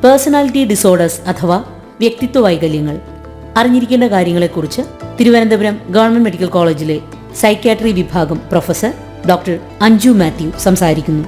personality disorders അഥവാ വ്യക്തിത്വ വൈകല്യങ്ങൾ അറിഞ്ഞിരിക്കേണ്ട കാര്യങ്ങളെക്കുറിച്ച് തിരുവനന്തപുരം ഗവൺമെന്റ് മെഡിക്കൽ കോളേജിലെ സൈക്യാട്രി വിഭാഗം പ്രൊഫസർ ഡോക്ടർ അഞ്ജു മാത്യു സംസാരിക്കുന്നു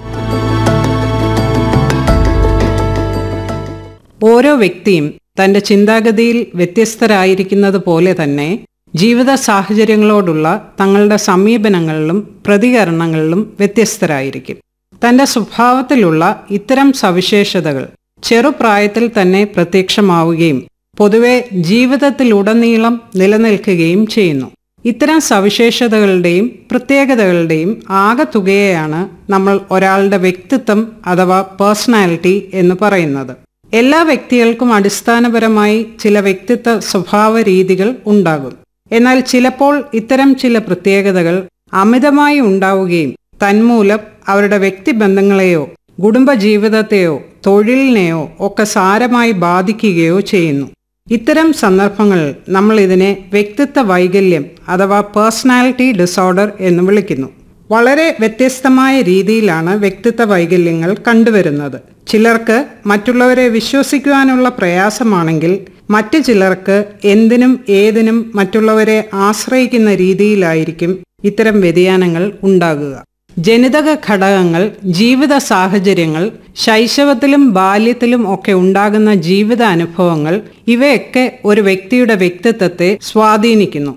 ഓരോ വ്യക്തിയും തന്റെ ചിന്താഗതിയിൽ വ്യത്യസ്തരായിരിക്കുന്നത് പോലെ തന്നെ ജീവിത സാഹചര്യങ്ങളോടുള്ള തങ്ങളുടെ സമീപനങ്ങളിലും പ്രതികരണങ്ങളിലും വ്യത്യസ്തരായിരിക്കും തന്റെ സ്വഭാവത്തിലുള്ള ഇത്തരം സവിശേഷതകൾ ചെറുപ്രായത്തിൽ തന്നെ പ്രത്യക്ഷമാവുകയും പൊതുവെ ജീവിതത്തിലുടനീളം നിലനിൽക്കുകയും ചെയ്യുന്നു ഇത്തരം സവിശേഷതകളുടെയും പ്രത്യേകതകളുടെയും ആകെത്തുകയെയാണ് നമ്മൾ ഒരാളുടെ വ്യക്തിത്വം അഥവാ പേഴ്സണാലിറ്റി എന്ന് പറയുന്നത് എല്ലാ വ്യക്തികൾക്കും അടിസ്ഥാനപരമായി ചില വ്യക്തിത്വ സ്വഭാവ രീതികൾ ഉണ്ടാകും എന്നാൽ ചിലപ്പോൾ ഇത്തരം ചില പ്രത്യേകതകൾ അമിതമായി ഉണ്ടാവുകയും തന്മൂലം അവരുടെ വ്യക്തിബന്ധങ്ങളെയോ കുടുംബജീവിതത്തെയോ തൊഴിലിനെയോ ഒക്കെ സാരമായി ബാധിക്കുകയോ ചെയ്യുന്നു ഇത്തരം സന്ദർഭങ്ങളിൽ നമ്മൾ ഇതിനെ വ്യക്തിത്വ വൈകല്യം അഥവാ പേഴ്സണാലിറ്റി ഡിസോർഡർ എന്ന് വിളിക്കുന്നു വളരെ വ്യത്യസ്തമായ രീതിയിലാണ് വ്യക്തിത്വ വൈകല്യങ്ങൾ കണ്ടുവരുന്നത് ചിലർക്ക് മറ്റുള്ളവരെ വിശ്വസിക്കുവാനുള്ള പ്രയാസമാണെങ്കിൽ മറ്റു ചിലർക്ക് എന്തിനും ഏതിനും മറ്റുള്ളവരെ ആശ്രയിക്കുന്ന രീതിയിലായിരിക്കും ഇത്തരം വ്യതിയാനങ്ങൾ ഉണ്ടാകുക ജനിതക ഘടകങ്ങൾ ജീവിത സാഹചര്യങ്ങൾ ശൈശവത്തിലും ബാല്യത്തിലും ഒക്കെ ഉണ്ടാകുന്ന ജീവിത അനുഭവങ്ങൾ ഇവയൊക്കെ ഒരു വ്യക്തിയുടെ വ്യക്തിത്വത്തെ സ്വാധീനിക്കുന്നു